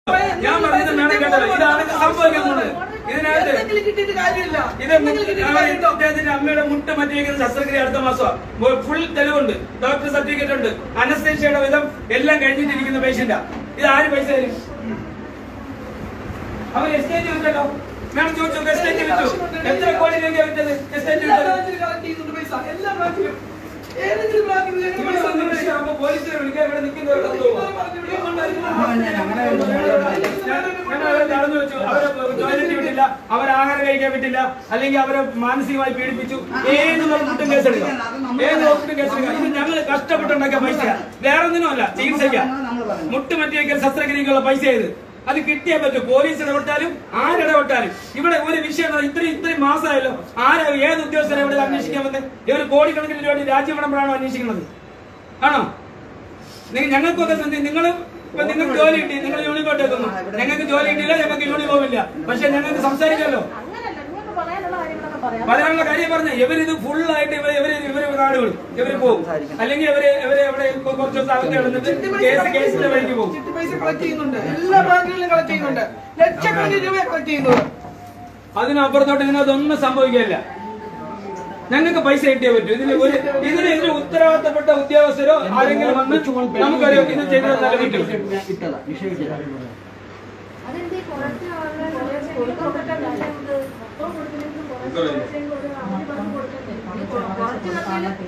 ഞാൻ പറഞ്ഞത് മേഡം കേട്ടല്ലോ ഇതാണ് സംഭവിക്കുന്നത് ഇതിനകത്ത് എന്തെങ്കിലും കിട്ടിയിട്ട് കാര്യമില്ല ഇത് ഇദ്ദേഹത്തിന്റെ അമ്മയുടെ മുട്ട് മറ്റേക്കുന്ന ശസ്ത്രക്രിയ അടുത്ത മാസമാണ് ഫുൾ തെളിവുണ്ട് ഡോക്ടർ സർട്ടിഫിക്കറ്റ് ഉണ്ട് അനസ്തേഷ്യയുടെ വിധം എല്ലാം കഴിഞ്ഞിട്ടിരിക്കുന്ന പേഷ്യന്റാ ഇത് ആര് പൈസ തരും അവർ എസ്റ്റേറ്റ് വിറ്റല്ലോ മാം ചോദിച്ചു എസ്റ്റേറ്റ് വിറ്റു എത്ര കോടി രൂപ വിറ്റത് എസ്റ്റേറ്റ് എല്ലാ വിറ്റത് ബ്രാഞ്ചിലും കളക്ട് ചെയ്യുന്നുണ്ട് പൈസ എല്ലാ ബ്രാഞ്ചിലും ഏതെങ്കിലും ബ്രാഞ്ചിൽ ഞങ്ങൾ ഇവിടെ പൈസ വന്ന് തന്നിട്ടില്ല. വിളിക്കുമ്പോ പോലീസിനെ വിളിക്കാൻ ഇവിടെ നിൽക്കുന്നവരുടെ ഇവരെ പറഞ്ഞു വിടുക. ഞാൻ അവരെ തടഞ്ഞു വെച്ചു അവരെ ടോയ്ലറ്റ് വിട്ടില്ല അവരെ ആഹാരം കഴിക്കാൻ വിട്ടില്ല അല്ലെങ്കിൽ അവരെ മാനസികമായി പീഡിപ്പിച്ചു ഏത് വകുപ്പിട്ടും കേസെടുക്കാം ഏത് വകുപ്പിട്ടും കേസെടുക്കാം ഇത് ഞങ്ങൾ കഷ്ടപ്പെട്ടുണ്ടാക്കിയ പൈസ വേറെ ഒന്നിനുമല്ല ചികിത്സയ്ക്ക് മുട്ട് മറ്റിയൊക്കെ ശസ്ത്രക്രിയക്കുള്ള പൈസ ഇത് അത് കിട്ടിയേ പറ്റൂ പോലീസ് ഇടപെട്ടാലും ആരിടപെട്ടാലും ഇവിടെ ഒരു വിഷയം ഇത്രയും ഇത്രയും മാസമായല്ലോ ആരാ ഏത് ഉദ്യോഗസ്ഥരെ ഇവിടെ അന്വേഷിക്കാൻ വന്നത് ഇവർ കോടിക്കണക്കിന് രൂപ രാജ്യം വിടമ്പോഴാണോ അന്വേഷിക്കുന്നത് ആണോ നിങ്ങൾ ഞങ്ങൾക്കൊക്കെ നിങ്ങൾ ഇപ്പൊ നിങ്ങൾക്ക് ജോലി കിട്ടി നിങ്ങൾ യൂണിഫോം എടുക്കുന്നു ഞങ്ങൾക്ക് ജോലി കിട്ടിയില്ല ഞങ്ങൾക്ക് യൂണിഫോം ഇല്ല പക്ഷെ ഞങ്ങൾക്ക് സംസാരിക്കാമല്ലോ അങ്ങനല്ല നിങ്ങൾക്ക് പറയാനുള്ള കാര്യങ്ങളൊക്കെ പറയാം പറയാനുള്ള കാര്യം പറഞ്ഞ ഇവരിത് ഫുൾ ആയിട്ട് ഇവര് ഇവര് ഇവര് നാട് വിടും ഇവര് പോകും അല്ലെങ്കിൽ ഇവര് ഇവര് എവിടെ കൊ- കുറച്ച് ദിവസം അകത്ത് കിടന്നിട്ട് കേസ് കേസിന്റെ വഴിക്ക് പോകും ചിട്ടി പൈസ കളക്ട് ചെയ്യുന്നുണ്ട് എല്ലാ ബ്രാഞ്ചുകളിലും കളക്ട് ചെയ്യുന്നുണ്ട് ലക്ഷക്കണക്കിന് രൂപ കളക്ട് ചെയ്യുന്നത് അതിനപ്പുറത്തോട്ട് ഇതിനകത്തൊന്നും സംഭവിക്കില്ല ഞങ്ങൾക്ക് പൈസ കിട്ടിയേ പറ്റൂ ഇതിന് ഒരു ഇതിന് ഇതിന് ഉത്തരവാദിത്തപ്പെട്ട ഉദ്യോഗസ്ഥരോ ആരെങ്കിലും വന്ന് നമുക്കറിയാം ഇത് ചെയ്തു തന്നാലേ പറ്റൂ അതെന്ത് ഈ കുറച്ച് ആളുകൾ കൊടുക്കാൻ പറ്റാത്ത കാര്യമുണ്ട് മൊത്തം കൊടുക്കുന്നതിന് കുറച്ച് ഒരു അവധി പറഞ്ഞ് കൊടുക്കണ്ടേ ഈ കൊ- കുറച്ച് കത്തിയാല്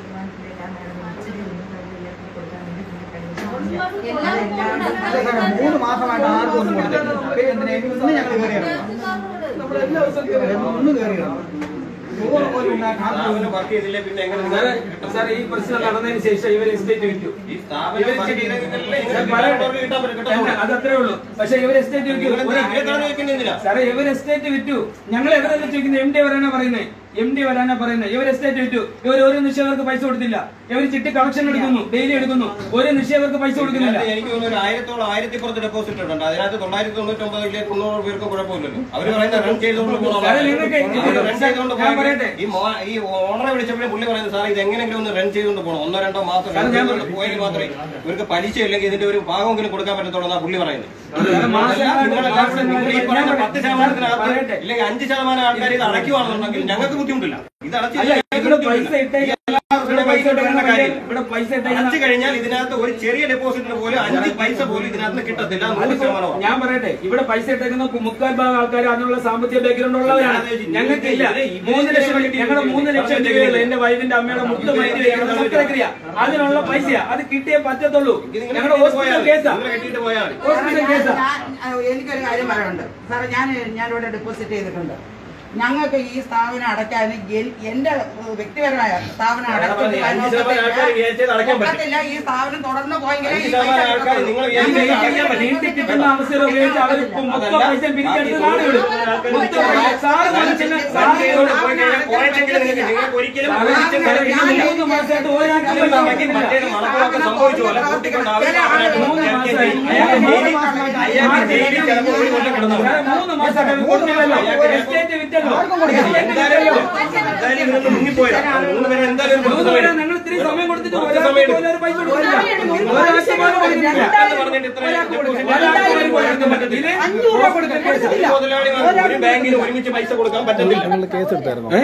മൂന്ന് മാസമായിട്ട് ആർക്കും ഒന്നും കൊടുത്തില്ല ഇവര് എന്തിനാ? ഇന്ന് ഞങ്ങൾ കയറി ഇറങ്ങണം നമ്മൾ എല്ലാ ദിവസവും കയറി ഒന്നും കയറി ഇറങ്ങണം ചോറ് പോലും ഉണ്ടാക്കാൻ സ്ഥാപനം വർക്ക് ചെയ്തില്ലേ പിന്നെ എങ്ങനെ സാറേ നിങ്ങൾക്ക് സാറേ ഈ പ്രശ്നം നടന്നതിന് ശേഷം ഇവർ എസ്റ്റേറ്റ് വിറ്റു ഈ സ്ഥാപനം ഇവര് വർക്ക് ചിട്ടി- ചെയ്തില്ലെങ്കിലല്ലേ ഞാൻ നിങ്ങൾക്ക് പറയട്ടെ. കിട്ടാൻ കിട്ടാൻ പറ്റും, കിട്ടാൻ അല്ല, അത് അത്രേ ഉള്ളൂ പക്ഷെ ഇവർ എസ്റ്റേറ്റ് വിറ്റു നിങ്ങൾ എന്തിനാ ഇവിടെ കിടന്ന് വെക്കുന്നത് എന്തിനാ? സാറേ ഇവർ എസ്റ്റേറ്റ് വിറ്റു ഞങ്ങൾ എവരല്ല ചോദിക്കുന്നത് എം ഡി വരാനാ പറയുന്നത് എം ഡി വരാനാ പറയുന്നത് ഇവർ എസ്റ്റേറ്റ് വിറ്റു ഇവർ ഒരു നിക്ഷേപകർക്ക് പൈസ കൊടുത്തില്ല ഇവർ ചിട്ടി കളക്ഷൻ എടുക്കുന്നു ഡെയിലി എടുക്കുന്നു ഒരു നിക്ഷേപകർക്ക് പൈസ കൊടുക്കുന്നില്ല ഇതിനകത്ത് എനിക്ക് തോന്നുന്നു ഒരു ആയിരത്തോളം ആയിരത്തി പുറത്ത് ഡെപ്പോസിറ്റ് ഉണ്ട് അതിനകത്ത് തൊള്ളായിരത്തി തൊണ്ണൂറ്റി ഒമ്പതിലെ തൊണ്ണൂറ് പേർക്ക് കുഴപ്പമില്ലല്ലോ അവര് പറയുന്നത് റൺ ചെയ്തുകൊണ്ട് പോകണം സാറേ, നിങ്ങൾക്ക് ഇത് റൺ ചെയ്തുകൊണ്ട് ഞാൻ പറയട്ടെ. പോയാൽ ഈ മോ- ഈ ഓണറെ വിളിച്ചപ്പോഴേ പുള്ളി പറയുന്നത് സാർ ഇത് എങ്ങനെയെങ്കിലും ഒന്ന് റൺ ചെയ്തുകൊണ്ട് പോകണം ഒന്നോ രണ്ടോ മാസം സാർ, run ഞാൻ ചെയ്തുകൊണ്ട് പോയെങ്കിൽ മാത്രമേ ഇവർക്ക് പലിശ ഇല്ലെങ്കിൽ ഇതിന്റെ ഒരു ഭാഗമെങ്കിലും കൊടുക്കാൻ പറ്റത്തുള്ളൂ എന്നാ പുള്ളി പറയുന്നത് സാറേ, മാസങ്ങളായിട്ട് നിങ്ങളെല്ലാവരും നിങ്ങൾ ഈ പറയുന്ന പത്ത് ശതമാനത്തിനകത്ത് പറയട്ടെ. ഇല്ലെങ്കിൽ അഞ്ച് ശതമാനം ആൾക്കാർ ഇത് അടയ്ക്കുവാണെന്നുണ്ടെങ്കിൽ ഞങ്ങൾക്ക് ബുദ്ധിമുട്ടില്ല ഇത് അടച്ച് അല്ല ഇവിടെ പൈസ ബുദ്ധിമുട്ടില്ല. ഇട്ടേക്കുന്ന ഇവിടെ പൈസ ഇട്ടേക്കുന്ന കാര്യം ഇവിടെ പൈസ അടച്ചു ഇട്ടേക്കുന്ന കഴിഞ്ഞാൽ ഇതിനകത്ത് ഒരു ചെറിയ ഡെപ്പോസിറ്റിന് പോലും അഞ്ച് പൈസ പോലും ഇതിനകത്ത് കിട്ടത്തില്ല നൂറ് അതിപ്പോ ശതമാനമാണ് ഞാൻ പറയട്ടെ ഇവിടെ പൈസ ഇട്ടേക്കുന്ന മുക്കാൽ ഭാഗം ആൾക്കാർ അതിനുള്ള സാമ്പത്തിക ബാക്ക്ഗ്രൗണ്ട് ഉള്ളവരാണ് ഞങ്ങൾക്കില്ല മൂന്ന് ലക്ഷം ഞങ്ങളുടെ മൂന്ന് ലക്ഷം രൂപയുള്ള എന്റെ വൈഫിന്റെ അമ്മയുടെ മുട്ട് മാറ്റി വെക്കുന്ന ശസ്ത്രക്രിയ അതിനുള്ള പൈസയാ അത് കിട്ടിയേ പറ്റത്തുള്ളൂ ഞങ്ങളുടെ ഹോസ്പിറ്റൽ കേസാ നിങ്ങൾ കെട്ടിയിട്ട് പോയാൽ മതി. ഹോസ്പിറ്റൽ കേസാ ഞാൻ- എനിക്കൊരു കാര്യം പറയാനുണ്ട് സാറേ ഞാൻ ഞാനിവിടെ ഡെപ്പോസിറ്റ് ചെയ്തിട്ടുണ്ട് ഞങ്ങൾക്ക് ഈ സ്ഥാപനം അടയ്ക്കാൻ എൻ- എന്റെ വ്യക്തിപരമായ സ്ഥാപനം അതാണ് പറഞ്ഞത്. അഞ്ച് ശതമാനം ആൾക്കാർ വിചാരിച്ചാൽ അടയ്ക്കാൻ പറ്റും. ഒക്കത്തില്ല ഈ സ്ഥാപനം തുടർന്ന് പോയെങ്കിലേ അഞ്ച് ഈ പൈസ ശതമാനം ആൾക്കാർ കിട്ടത്തുള്ളൂ. നിങ്ങൾ ഈ വിചാരിച്ചാൽ നീട്ടി- അടയ്ക്കാൻ പറ്റും. നീട്ടി കിട്ടുന്ന അവസരം ഉപയോഗിച്ച് അവർ മൊത്തം പൈസ പിരിച്ചെടുത്ത് നാട് വിടും മൊത്തം പൈസ സാറ് കാണിച്ചില്ല സാറ് ഇവിടെ പോയി കഴിഞ്ഞാൽ പോയെങ്കിൽ നിങ്ങൾക്ക് നിങ്ങൾക്ക് ഒരിക്കലും സാറേ, ഒരിക്കലും സാറേ, ഇത് മൂന്ന് മാസമായിട്ട് ഒരാൾക്ക് നിങ്ങൾ പൈസ മറ്റേ കിട്ടിയില്ല. മണക്കുളൊക്കെ സംഭവിച്ച പോലെ കൂട്ടിക്കൊണ്ട് അവർ അവരായിട്ട് മൂന്ന് ഇറക്കിയ മാസമായി. ജയിലിൽ- അയാൾക്ക് ജയിലിൽ- അയാൾക്ക് ജയിലിൽ ചിലപ്പോൾ ഒരു കൊല്ലം കിടന്നു സാറേ, മൂന്ന് മാസമായിട്ട് കൊടുത്തില്ലല്ലോ എസ്റ്റേറ്റ് വിറ്റല്ലോ എന്തായാലും എന്തായാലും ഇതൊന്ന് മുങ്ങിപ്പോയാ മൂന്ന് പേരും എന്തായാലും ഒരു മൂന്ന് പുസ്തകം പേരെ എഴുതും. ഞങ്ങൾ ഇത്തിരി സമയം കൊടുത്തിട്ട് കുറച്ച് ഒരാൾക്ക് സമയം പോലും ഒരു പൈസ കൊടുത്തില്ല നിങ്ങൾ ഒരാൾക്ക് പോലും കൊടുക്കുന്നില്ല. എന്ന് പറഞ്ഞിട്ട് ഇത്ര ഒരാൾക്ക് deposit ഒരാൾക്ക് പോലും കൊടുക്കാൻ കൊടുക്കാൻ പറ്റത്തില്ല. പറ്റത്തില്ല. അഞ്ഞൂറ് രൂപ കൊടുക്കാൻ ഒരു പറ്റത്തില്ല മുതലാളിമാർക്ക് ഒരു ബാങ്കിന് ഒരുമിച്ച് പൈസ കൊടുക്കാൻ പറ്റുന്നില്ല കേസ്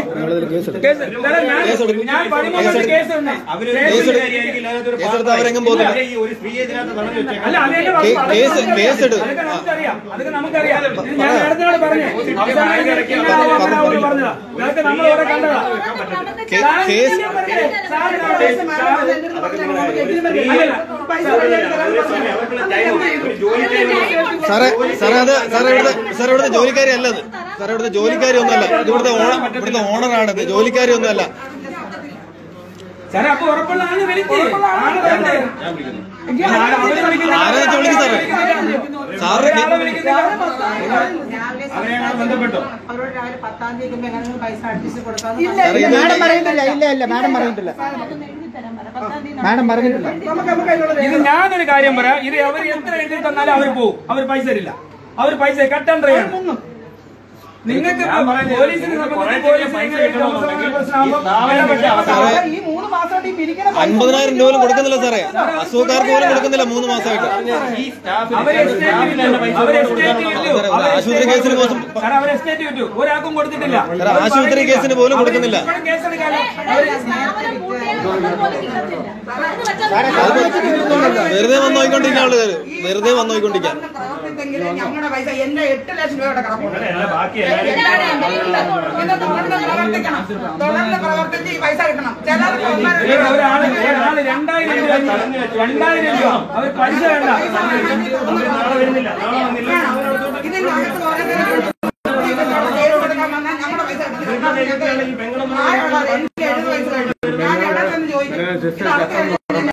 സാറേ, ഞാൻ- ഞാൻ പതിമൂന്ന് കേസ് ഉണ്ട് അവര് കേസ് കേസെടുത്തായിരിക്കും അതിനകത്ത് ഒരു കേസെടുത്ത് പാർട്ടി. അവരെങ്ങും പോകുന്നില്ല. അവരെ ഈ ഒരു സ്ത്രീയെ ഇതിനകത്ത് തടഞ്ഞു വെച്ചേക്കാം. അല്ല അതെന്നെ കേ- കേസ് കേസെടു. അതൊക്കെ നമുക്കറിയാം അതൊക്കെ നമുക്കറിയാം ഇത് ഞാൻ നേരത്തെ പറഞ്ഞേ അവസാനം ഇടയ്ക്ക് ഇങ്ങനെ ആവാൻ അവരോട് പറഞ്ഞതാ ഇതൊക്കെ നമ്മൾ ഇവിടെ കണ്ടതാ കേ- സാറ് കേസ് ഇങ്ങനെ പറഞ്ഞേ. സാറ് ഇവിടെ സാറ് എന്റെ അടുത്ത് പറഞ്ഞു, ഞങ്ങൾ ഒരു എഗ്രിമെന്റ് സ്ത്രീയെ ഇല്ല. പൈസ കൊടുക്കാൻ തരാൻ അവരെ പറഞ്ഞു. അവർക്കുള്ള ടൈം ഒരു ജോലി ടൈം സാറേ സാറേ അത് സാറേ ഇവിടുത്തെ സാറേ ഇവിടുത്തെ ജോലിക്കാരി അല്ല അത് സാറേ ഇവിടുത്തെ ജോലിക്കാരി ഒന്നുമല്ല ഇത് ഇവിടുത്തെ ഓണ ഇവിടുത്തെ ഓണറാണ് ഇത് ജോലിക്കാരി ഒന്നുമല്ല സാറേ അപ്പൊ ഉറപ്പുള്ള ആള് വിളിച്ച് ആള് വരട്ടെ. ഞാൻ വിളിക്കുന്നു ആള് അവര് വിളിക്കുന്നില്ല. ആരെ വെച്ച് വിളിക്കും സാറേ സാറിന് ഒരാളെ വിളിക്കുന്നില്ല. രാവിലെ അവരെയാണ് ബന്ധപ്പെട്ടോ അവരോട് രാവിലെ പത്താം തീയതി എങ്ങനെയെങ്കിലും പൈസ അഡ്ജസ്റ്റ് കൊടുക്കാന്ന് ഇല്ല, സാറേ, ഇല്ല, ഇത് മാഡം പറയുന്നില്ല ഇല്ല ഇല്ല മാഡം പറഞ്ഞിട്ടില്ല എഴുതി തരാൻ പറ പത്താം തീയതി മാഡം പറഞ്ഞിട്ടില്ല നമുക്ക് നമുക്ക് അതിനുള്ള ഇത് ഞാനൊരു കാര്യം പറയാം ഇത് അവർ എത്ര എഴുതി തന്നാലും അവർ പോകും അവർ പൈസ തരില്ല അവർ പൈസ കട്ട് ആൻഡ് ഡ്രൈ ആണ് നിങ്ങൾക്ക് ഞാൻ പറയുന്നത് പോലീസിനെ നിങ്ങൾക്ക് സംബന്ധിച്ച് കുറേ പോലീസ് പൈസ എങ്ങനെ കിട്ടണമെന്നുണ്ടെങ്കിൽ പ്രശ്നമാകുമ്പോൾ ഈ സ്ഥാപനം വിട്ട് അവസാനം സാറേ, ഈ മൂന്ന് മാസമായിട്ട് ഈ പിരിക്കുന്ന പൈസ അൻപതിനായിരം രൂപ പോലും കൊടുക്കുന്നില്ല സാറേ അസുഖക്കാർക്ക് പോലും കൊടുക്കുന്നില്ല മൂന്ന് മാസമായിട്ട് ഈ സ്റ്റാഫിന് അവര് എസ്റ്റേറ്റ് സ്റ്റാഫിന് തന്നെ പൈസ വിറ്റു. അവര് കൊടുക്കണം. എസ്റ്റേറ്റ് വിറ്റു. സാറേ, അവര് ആശുപത്രി എസ്റ്റേറ്റ് കേസിന് വിറ്റു. പോലും- സാറേ, അവര് എസ്റ്റേറ്റ് വിറ്റു ഒരാൾക്കും കൊടുത്തിട്ടില്ല സാറേ, ആശുപത്രി കേസിന് പോലും കൊടുക്കുന്നില്ല. അവര് കേസെടുക്കാനോ അവര് സ്ഥാപനം പൂട്ടിയാൽ ഒന്നും പോലും കിട്ടത്തില്ല. അത് വെച്ചാൽ വെറുതെ വന്ന് നോക്കിക്കൊണ്ടിരിക്കാൻ ആളുകൾ വെറുതെ വന്ന് നോക്കിക്കൊണ്ടിരിക്കാൻ തുടർന്ന് പ്രവർത്തിച്ചെങ്കിൽ ഞങ്ങളുടെ പൈസ എന്റെ എട്ട് ലക്ഷം രൂപയുടെ കിടപ്പുണ്ട് അങ്ങനെയല്ല, ബാക്കി എല്ലാവരും ഇത് തുടർന്ന് പ്രവർത്തിക്കണം തുടർന്ന് പ്രവർത്തിച്ച് ഈ പൈസ കിട്ടണം ചിലർക്ക് ഒന്നര ഏ, ഒരാള് ഒരാള് രണ്ടായിരം രൂപ രണ്ടായിരം രൂപ അവർ പൈസ വേണ്ട നാളെ വരുന്നില്ല നാളെ വന്നില്ല ഇതിനകത്ത് ഓരോരുത്തരും കേസ് കൊടുക്കാൻ വന്നാൽ ഞങ്ങളുടെ പൈസ കിട്ടത്തില്ല. ഈ പെങ്ങളും ആരുള്ളത്? എനിക്ക് എഴുപത് വയസ്സ് കഴിഞ്ഞു. ഞാൻ എവിടെ ചെന്ന് ചോദിക്കും? ഇത് അടുത്ത കഴിഞ്ഞ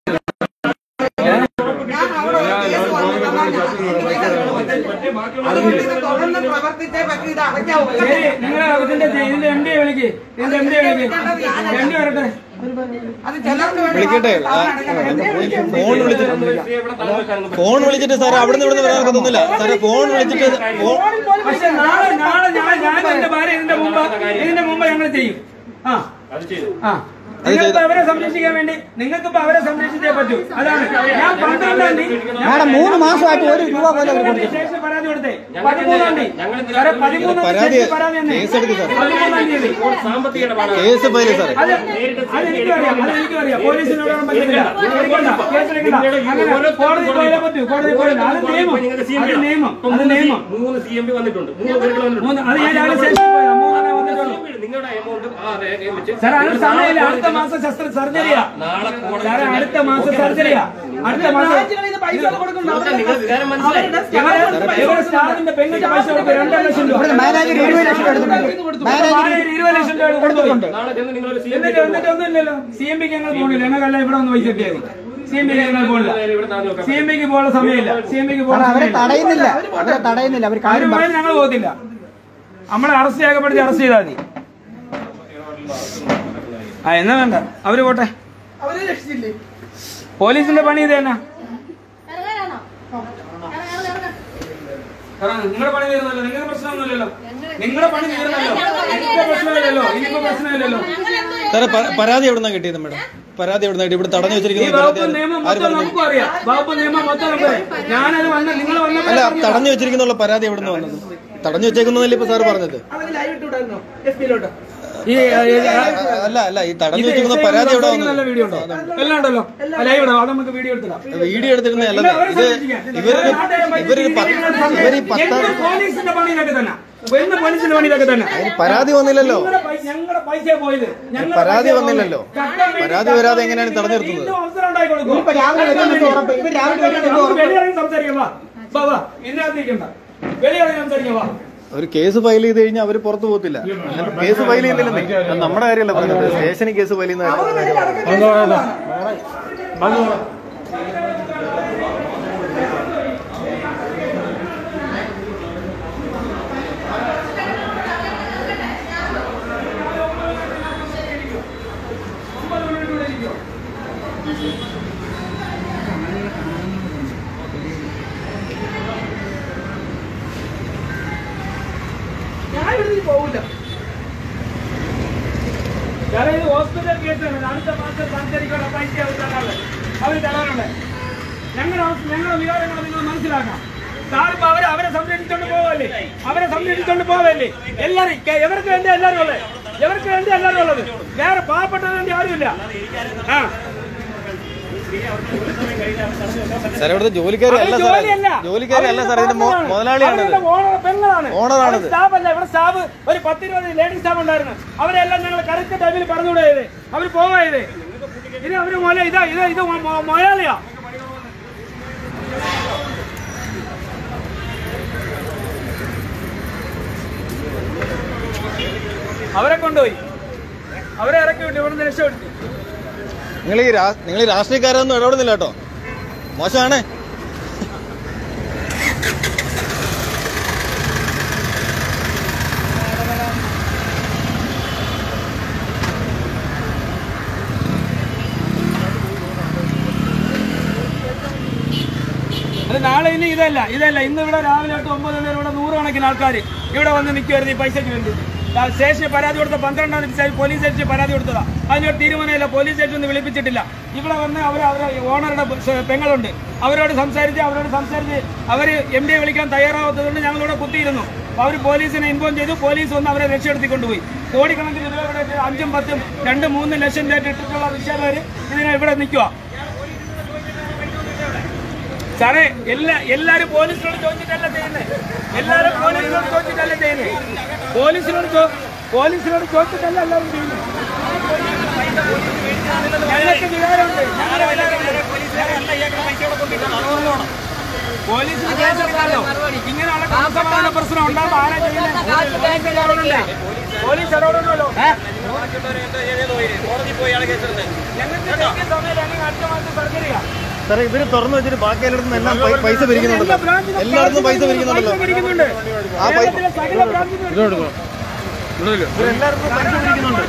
ഞാൻ അവിടെ ഒരു കേസ് വന്നു തന്നാൽ ഞാൻ എനിക്ക് പൈസ കിട്ടും. അതുകൊണ്ട് ഇത് തുടർന്ന് പ്രവർത്തിച്ചേ പറ്റൂ ഇത് അടയ്ക്കാവൂ ശരി നിങ്ങൾ ഇതിന്റെ ഇതിന്റെ എം ഡി വിളിക്ക് ഇതിന്റെ എം ഡി വിളിക്ക് എം ഡി വരട്ടെ അത് ചിലർക്ക് വേണ്ടി വിളിക്കട്ടെ ആ, ഫോൺ വിളിച്ചിട്ട് ഇവിടെ തല വെക്കാൻ ഫോൺ വിളിച്ചിട്ട് സാറേ അവിടുന്ന് ഇവിടുന്ന് വരാൻ ഒക്കത്തൊന്നുമില്ല സാറേ ഫോൺ വിളിച്ചിട്ട് ഫോ- പക്ഷെ നാളെ നാളെ ഞാൻ ഞാൻ എന്റെ ഭാര്യ ഇതിന്റെ മുമ്പ് ഇതിന്റെ മുമ്പ് ഞങ്ങൾ ചെയ്യും ആ അത് ചെയ്തു ആ നിങ്ങൾക്ക് അവരെ സംരക്ഷിക്കാൻ വേണ്ടി നിങ്ങൾക്ക് ഇപ്പൊ അവരെ സംരക്ഷിച്ചേ പറ്റൂ അതാണ് ഞാൻ പന്ത്രണ്ടാം തീയതി മാഡം മൂന്ന് മാസമായിട്ട് ഒരു രൂപ പോലും അവർ പന്ത്രണ്ടാം തീയതി സ്റ്റേഷനിൽ പരാതി കൊടുത്തേ പതിമൂന്നാം തീയതി സാറേ പതിമൂന്നാം പരാതി തീയതി പരാതി തന്നെ കേസെടുക്ക് സാറേ പതിമൂന്നാം തീയതി സാമ്പത്തിക ഇടപാടാണ് കേസ് ഫയൽ സാറേ അത് അതെനിക്കും അറിയാം അതെനിക്കും അറിയാം പോലീസിനോട് പറ്റില്ല എടുക്കണ്ട, കേസെടുക്കണ്ട. അങ്ങനെ കോടതി പോയാലേ പറ്റൂ കോടതി പോയില്ല അത് നിയമം അത് നിയമം അത് നിയമം മൂന്ന് സി എം പി വന്നിട്ടുണ്ട് മൂന്ന് പേരുകൾ വന്നിട്ടുണ്ട് മൂന്ന് അത് ഞാൻ രാവിലെ സ്റ്റേഷനിൽ പോയതാ മൂന്നെണ്ണേ വന്നിട്ടുള്ളൂ നിങ്ങളുടെ എമൗണ്ട് ആ രേഖയും വെച്ച് സാർ അതിന് സമയമില്ല അടുത്ത മാസം ശസ്ത്ര സർജറിയാ നാളെ കോടതി സാറേ അടുത്ത മാസം സർജറിയാ അടുത്ത മാസം രാജ്യങ്ങൾ ഇത് പൈസ കൊടുക്കുന്നുണ്ട് നിങ്ങൾ വികാരം മനസ്സിലായി ഇവരെ- ഇവരെ സ്റ്റാഫിന്റെ പെണ്ണിന്റെ പൈസ കൊടുത്ത് രണ്ടര ലക്ഷം രൂപ ഇവിടുന്ന് മാനേജർ ഇരുപത് ലക്ഷം എടുത്തിട്ടുണ്ട് മാനേജർ മാനേജർ ഇരുപത് ലക്ഷം രൂപ കൊടുത്തിട്ടുണ്ട് നാളെ ചെന്ന് നിങ്ങളൊരു സി എം എന്നിട്ട് എന്നിട്ട് ഒന്നുമില്ലല്ലോ സി എം പിക്ക് ഞങ്ങൾ പോകണില്ല ഞങ്ങൾക്കല്ല ഇവിടെ ഒന്ന് പൈസ കിട്ടിയത് സി എം പിക്ക് ഞങ്ങൾ പോകില്ല ഇവിടെ താഴെ നോക്കാം സി എം പിക്ക് പോകാനുള്ള സമയമില്ല സി എം പിക്ക് സാറേ പോകാൻ അവരെ സമയമില്ല തടയുന്നില്ല അവരെ തടയുന്നില്ല അവർ അവര് കാര്യം പറ- പോയാൽ ഞങ്ങൾ പോകത്തില്ല നമ്മളെ അറസ്റ്റ് രേഖപ്പെടുത്തി അറസ്റ്റ് ചെയ്താൽ മതി ആ എന്നാ വേണ്ട അവര് പോട്ടെ അവരെ രക്ഷിച്ചില്ലേ പോലീസിന്റെ പണി ഇത് തന്നെ ഇറങ്ങാനാണോ? ഇറങ്ങ്, ഇറങ്ങ്, ഇറങ്ങ്. നിങ്ങളുടെ പണി തീർന്നല്ലോ നിങ്ങൾക്ക് പ്രശ്നമൊന്നുമില്ലല്ലോ നിങ്ങളുടെ പണി തീർന്നല്ലോ ഇനിയിപ്പോ പ്രശ്നമില്ലല്ലോ ഇനിയിപ്പോ പ്രശ്നമില്ലല്ലോ സാറേ പ- പരാതി എവിടുന്നാ കിട്ടിയത് മേഡം പരാതി എവിടുന്നാ കിട്ടി ഇവിടെ തടഞ്ഞു ഈ വെച്ചിരിക്കുന്ന വകുപ്പ് പരാതി നിയമം ആര് മൊത്തം പറഞ്ഞു നമുക്കും അറിയാം വകുപ്പ് നിയമം മൊത്തം നമുക്ക് അറിയാം. ഞാനത് വന്ന നിങ്ങൾ അല്ല വന്ന തടഞ്ഞു വെച്ചിരിക്കുന്നുള്ള പരാതി എവിടുന്ന് വന്നത് തടഞ്ഞു വെച്ചേക്കുന്നതല്ലേ ഇപ്പൊ സാറ് പറഞ്ഞത് അവന് ലൈവ് ഇട്ടുവിടായിരുന്നോ എഫ് പിയിലോട്ട് ഈ അല്ല അല്ല ഈ തടഞ്ഞു വെച്ചിരിക്കുന്ന പരാതി എവിടെ നല്ല വന്നത് വീഡിയോ ഉണ്ടോ എല്ലാം ഉണ്ടല്ലോ ലൈവ് ഇടാം അത് നമുക്ക് വീഡിയോ എടുത്തിടാം വീഡിയോ എടുത്തിരുന്നതല്ല ഇത് ഇവര് ഇവര് പത്ത് ഇവര് ഈ പത്ത് എന്ത് പോലീസിന്റെ പണി ഇതൊക്കെ തന്നെ എന്ത് പോലീസിന്റെ പണി ഇതൊക്കെ തന്നെ പരാതി വന്നില്ലല്ലോ നിങ്ങളുടെ പൈസ- ഞങ്ങളുടെ പൈസ പോയത് ഞങ്ങളുടെ പരാതി പൈസ വന്നില്ലല്ലോ. പോയത്. കക്കാൻ വേണ്ടി പരാതി വരാതെ എങ്ങനെയാണ് തടഞ്ഞു നിർത്തുന്നത്? വീണ്ടും അവസരം ഉണ്ടാക്കി കൊടുക്കും. ഇവരിപ്പോ രാവിലെ വരുമെന്ന് ഉറപ്പ്. ഇവർ രാവിലെ വരുമെന്ന് നമുക്ക് ഉറപ്പ്. വെളിയിറങ്ങി സംസാരിക്കാം വാ വാ വാ ഇതിനകത്തിരിക്കണ്ട വെളിയിറങ്ങി സംസാരിക്കാം വാ ഒരു കേസ് ഫയൽ ചെയ്ത് കഴിഞ്ഞാൽ അവര് പുറത്തു പോകത്തില്ല അങ്ങനെ കേസ് ഫയൽ ചെയ്യുന്നില്ലെന്നേ അത് നമ്മുടെ കാര്യമല്ല പറഞ്ഞത് സ്റ്റേഷനിൽ കേസ് ഫയൽ ചെയ്യുന്ന കാര്യം ഞാൻ ഇവിടുന്ന് പോകില്ല കാരണം ഇത് ഹോസ്പിറ്റൽ കേസാണ് അടുത്ത മാസം സർജറിക്കുള്ള പൈസ അവർ തരാറുണ്ട് അവർ തരാറുണ്ട് ഞങ്ങളുടെ അവസ്ഥ- ഞങ്ങളുടെ വികാരങ്ങൾ നിങ്ങൾ മനസ്സിലാക്കാം സാറിപ്പോ അവരെ അവരെ സംരക്ഷിച്ചോണ്ട് പോവല്ലേ അവരെ സംരക്ഷിച്ചോണ്ട് പോവല്ലേ എല്ലാരും കെ- എവർക്ക് വേണ്ടി എല്ലാരും ഉള്ളത് എവർക്ക് വേണ്ടി എല്ലാരും ഉള്ളത് വേറെ പാവപ്പെട്ടവർക്ക് വേണ്ടി ആരുമില്ല ആ സാർ ഇവിടുത്തെ ജോലിക്കാരി അല്ല അത് സാറേ ജോലിയല്ല. ജോലിക്കാരി അല്ല സാർ ഇതിന്റെ മോ- അവരുടെ മുതലാളിയാണിത് അവരുടെ ഓണർ പെങ്ങളാണ് ഓണറാണിത്. അവർ സ്റ്റാഫ് അല്ല ഇവിടെ സ്റ്റാഫ് ഒരു പത്തിരുപത് ലേഡീസ് സ്റ്റാഫ് ഉണ്ടായിരുന്നു അവരെല്ലാം ഞങ്ങൾ കറക്റ്റ് ടൈമിൽ പറഞ്ഞുകൂടെ ഇത് അവർ പോവായത് ഇത് അവര് മോല ഇതാ ഇത് ഇത് മൊ- മൊ- മൊയാളിയാ അവരെ കൊണ്ടുപോയി അവരെ ഇറക്കി വിട്ടു ഇവിടുന്ന് രക്ഷപ്പെടുത്തി നിങ്ങൾ ഈ രാ- നിങ്ങൾ ഈ രാഷ്ട്രീയക്കാരൊന്നും ഇടപെടുന്നില്ല കേട്ടോ മോശമാണേ അത് നാളെ ഇനി ഇത് ഇതല്ല ഇതല്ല ഇന്ന് ഇവിടെ രാവിലെ തൊട്ട് ഒമ്പത് മണി വരെ ഇവിടെ നൂറുകണക്കിന് ആൾക്കാർ ഇവിടെ വന്ന് നിൽക്കുമായിരുന്നു ഈ പൈസയ്ക്ക് വേണ്ടി ആ സ്റ്റേഷനിൽ പരാതി കൊടുത്ത പന്ത്രണ്ടാം തീയതി പോലീസ് സ്റ്റേഷനിൽ പരാതി കൊടുത്തതാ അതിനൊരു തീരുമാനമില്ല പോലീസ് സ്റ്റേഷനിൽ നിന്ന് വിളിപ്പിച്ചിട്ടില്ല ഇവിടെ വന്ന് അവർ അവരെ ഓണറുടെ സ- പെങ്ങളുണ്ട് അവരോട് സംസാരിച്ച് അവരോട് സംസാരിച്ച് അവർ എം ഡി വിളിക്കാൻ തയ്യാറാവാത്തതുകൊണ്ട് ഞങ്ങളിവിടെ കുത്തിയിരുന്നു അവർ പോലീസിനെ ഇൻഫോം ചെയ്തു പോലീസ് വന്ന് അവരെ രക്ഷപ്പെടുത്തിക്കൊണ്ടുപോയി കോടിക്കണക്കിന് രൂപ ഇവിടെ ഇട്ട് അഞ്ചും പത്തും രണ്ട് മൂന്ന് ലക്ഷം രൂപ ഇട്ടിട്ടുള്ള നിക്ഷേപകർ ഇതിനെ ഇവിടെ നിൽക്കുക സാറേ എല്ലാ എല്ലാരും പോലീസിനോട് ചോദിച്ചിട്ടല്ല ചെയ്യുന്നത് എല്ലാരും പോലീസിനോട് ചോദിച്ചിട്ടല്ല ചെയ്യുന്നത് പോലീസിനോട് ചോ- പോലീസിനോട് ചോദിച്ചിട്ടല്ല എല്ലാവരും ചെയ്യുന്നത് ഞങ്ങൾക്ക് വികാരമുണ്ട് ഞങ്ങളുടെ വികാരമുണ്ട്. പോലീസിന് കേസെടുക്കാമല്ലോ ഇങ്ങനെയുള്ള ക്രമസമാധാന പ്രശ്നം ഉണ്ടാകുമ്പോൾ ആരാ ചെയ്യുന്നത് പോലീസ് ഇടപെടണ്ടേ? പോലീസ് ഇടപെടണമല്ലോ ഞങ്ങൾക്ക് ശരിക്കും സമയം അല്ലെങ്കിൽ അടുത്ത മാസം സർജറിയാ സാറേ ഇവര് തുറന്നു വെച്ചിട്ട് ബാക്കി എല്ലായിടത്തും എല്ലാം പൈ- പൈസ പിരിക്കുന്നുണ്ടല്ലോ എല്ലായിടത്തും പൈസ പിരിക്കുന്നുണ്ടല്ലോ പിരിക്കുന്നുണ്ട് ആ പൈസ കേരളത്തിലെ സകല ബ്രാഞ്ചിലും ഇവരെല്ലായിടത്തും പൈസ പിരിക്കുന്നുണ്ട്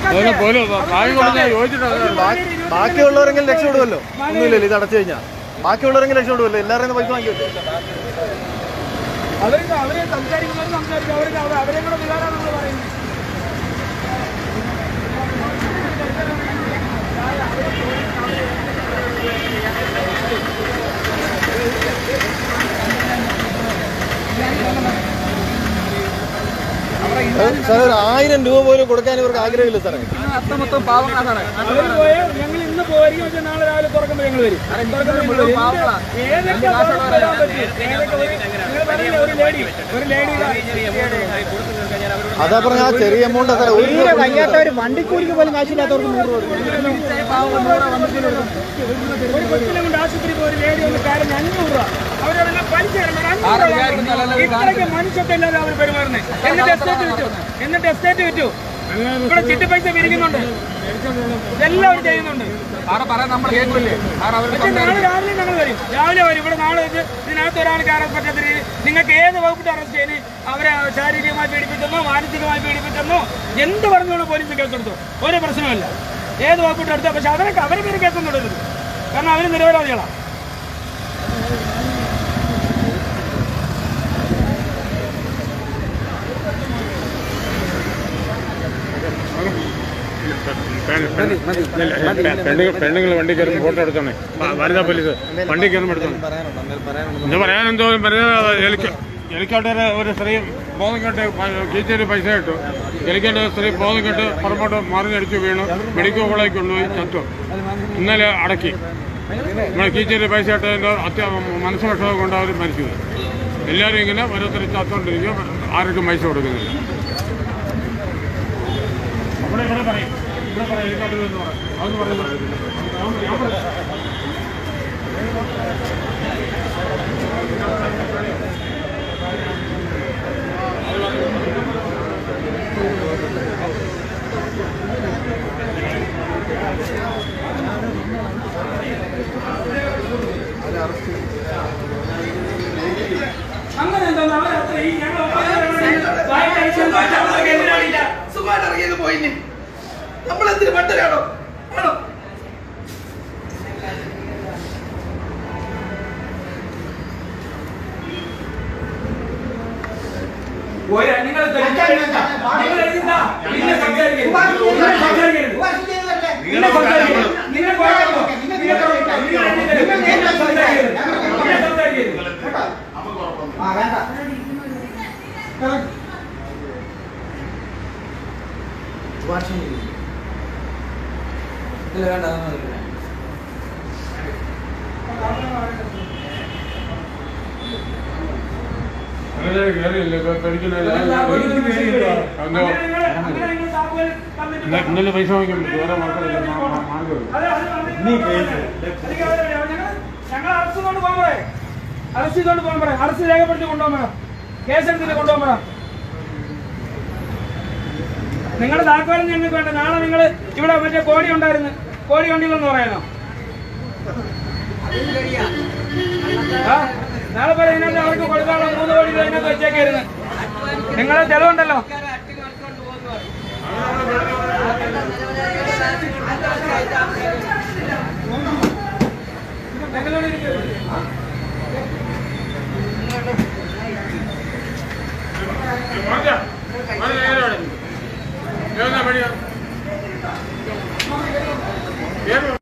ബാ- ബാക്കിയുള്ളവരെങ്കിലും രക്ഷപ്പെടുമല്ലോ ഒന്നുമില്ലല്ലോ ഇത് അടച്ചു കഴിഞ്ഞാൽ ബാക്കിയുള്ളവരെങ്കിലും രക്ഷപ്പെടുമല്ലോ എല്ലാവരും പൈസ വാങ്ങിക്കുമല്ലോ അവർക്ക് അവരെ സംസാരിക്കുന്നവർ സംസാരിക്കും അവർക്ക് അവ- അവരെ കൂടെ വികാരമാണ് നമ്മൾ പറയുന്നത് സാറേ ഒരു ആയിരം രൂപ പോലും കൊടുക്കാൻ ഇവർക്ക് ആഗ്രഹമില്ല സാറേ മൊത്തം പാവങ്ങളാ സാറേ അവർ പോയാൽ ഞങ്ങൾ ഇന്ന് പോയിരിക്കും പക്ഷേ നാളെ രാവിലെ തുറക്കുമ്പോൾ ഞങ്ങൾ വരും തുറക്കുമ്പോൾ ഞങ്ങൾ വരും. പാവങ്ങളാ. എന്ത് ഏതൊക്കെ പാവങ്ങൾ വരാൻ പറ്റും? ഏതൊക്കെ ഒരു- നിങ്ങൾ പറഞ്ഞില്ലേ, ഒരു ലേഡി ഒരു ലേഡി അതാ പറഞ്ഞ ആ ചെറിയ എമൗണ്ട് സാറേ ഒരു രൂപ പോലും ഇല്ല. വയ്യാത്തവര് വണ്ടിക്കൂലിക്ക് പോലും കാശില്ലാത്തവർക്ക് നൂറ് രൂപ കൊടുക്കും. ഒരു കൊച്ചിനെ കൊണ്ട് ആശുപത്രി പോയി ഒരു ലേഡി ഒന്ന് കാര്യം അഞ്ഞൂറ് രൂപ അവരോടെല്ലാം പലിശ തരണം, അഞ്ഞൂറ് രൂപ വാങ്ങണം. ഇത്രയ്ക്ക് മനുഷ്യത്വമില്ലാതെ അവർ പെരുമാറുന്നത് എന്നിട്ട് എസ്റ്റേറ്റ് വിറ്റു എന്നിട്ട് എസ്റ്റേറ്റ് വിറ്റു ഇവിടെ ചിട്ടി പൈസ പിരിക്കുന്നുണ്ട് ഇതെല്ലാം അവർ ചെയ്യുന്നുണ്ട് സാറ് പറയാൻ നമ്മൾ കേൾക്കില്ലേ സാർ അവർ പക്ഷേ നാളെ രാവിലെ ഞങ്ങൾ വരും രാവിലെ വരും ഇവിടെ നാളെ ഇത് ഇതിനകത്ത് ഒരാൾക്ക് അറസ്റ്റ് പറ്റാത്ത രീതി നിങ്ങൾക്ക് ഏത് വകുപ്പിട്ട് അറസ്റ്റ് ചെയ്ത് അവരെ ശാരീരികമായി പീഡിപ്പിച്ചെന്നോ മാനസികമായി പീഡിപ്പിച്ചെന്നോ എന്ത് പറഞ്ഞോളൂ പോലീസ് കേസെടുത്തു ഒരു പ്രശ്നമില്ല ഏത് വകുപ്പിട്ട് എടുത്തോ പക്ഷെ അവരൊക്കെ അവരെ പേര് കേസൊന്നും ഇടരുത് കാരണം അവർ നിരപരാധികളാണ് പെണ്ണുങ്ങൾ വണ്ടി കയറുമ്പോൾ ഫോട്ടോ എടുത്തോണേ വ- വനിതാ പോലീസ് വണ്ടി കയറുമ്പോൾ എടുത്തോണേ പറയാനുണ്ട് അന്നേരം പറയാനുണ്ട് ഇത് പറയാനെന്തോ ഹെലികോപ്റ്റർ ഒരു സ്ത്രീ ബോധം കെട്ട് കീച്ചേരി പൈസ ഇട്ടു ഹെലികോപ്റ്റർ സ്ത്രീ ബോധം കെട്ട് പുറമോട്ട് മറിഞ്ഞടിച്ച് വീണു മെഡിക്കൽ കോളേജ് കൊണ്ടുപോയി ചത്തു ഇന്നലെ അടക്കി നമ്മുടെ കീച്ചേരി പൈസ ഇട്ടതിൻ്റെ അത്യ മനസ്സുവിഷമം കൊണ്ട് അവർ മരിച്ചു എല്ലാവരും ഇങ്ങനെ ഓരോരുത്തർ ചത്തോണ്ടിരിക്കും ആർക്കും പൈസ കൊടുക്കുന്നില്ല ഇവിടെ ഇവിടെ പറയും ഇവിടെ പറയും ഹെലികോപ്റ്റർ എന്ന് പറയും അതൊന്ന് പറയുന്നത് ഞാൻ പറയാം അങ്ങനെ എന്തോന്ന് അവരത്ര ഈ ഞങ്ങൾ ഒമ്പത് വായിട്ട് അയച്ചു അവർക്ക് എതിരാളില്ല സുഖമായിട്ട് ഇറങ്ങിയത് പോയില്ലേ നമ്മളെന്തിന് പട്ടരാണോ ആണോ ഒരു നിങ്ങൾ നിങ്ങൾ എഴുതിണ്ടാ പിന്നെ സംസാരിക്കരുത് പിന്നെ സംസാരിക്കരുത് പിന്നെ സംസാരിക്കരുത് നിങ്ങൾ പോയാലോ നിങ്ങൾ നിങ്ങൾ എഴുതിക്കരുത് പിന്നെ സംസാരിക്കരുത് പിന്നെ സംസാരിക്കരുത് ആ വേണ്ട ഇല്ല വേണ്ട അതൊന്നും അതില്ല. അങ്ങനെ കയറിയില്ല ഇപ്പൊ പേടിക്കുന്നില്ല അങ്ങനെ നിങ്ങൾ അങ്ങനെ നിങ്ങൾ താക്കോൽ തന്നിട്ട് ഇന്ന- ഇന്നലെ പൈസ വാങ്ങിക്കാൻ പറ്റും വേറെ മാർഗമില്ല മാ- മാ- മാർഗമില്ല അതെ, അത് വന്നിട്ട് എനിക്ക് അവരെ അറിയാം. ഞങ്ങൾ- ഞങ്ങൾ അറസ്റ്റ് ചെയ്തോണ്ട് പോകാൻ പറയാം അറസ്റ്റ് ചെയ്തോണ്ട് പോകാൻ പറയാം അറസ്റ്റ് രേഖപ്പെടുത്തി കൊണ്ടുപോകാൻ പറയാം കേസെടുത്തിട്ട് കൊണ്ടുപോകാൻ പറയാം നിങ്ങളുടെ താക്കോലും ഞങ്ങൾക്ക് വേണ്ട നാളെ നിങ്ങൾ ഇവിടെ മറ്റേ കോടി ഉണ്ടായിരുന്നു കോടി ഉണ്ടില്ലെന്ന് പറയാനോ ആ? നാളെ പറയാം ഇതിനകത്ത് അവർക്ക് കൊടുക്കാനുള്ള മൂന്ന് കോടി രൂപ ഇതിനകത്ത് വെച്ചേക്കായിരുന്നു നിങ്ങളെ തെളിവുണ്ടല്ലോ നിങ്ങളോട് ഇരിക്കരുത്. പറഞ്ഞ പറഞ്ഞ നേരെ എവിടെയാ പണിയാ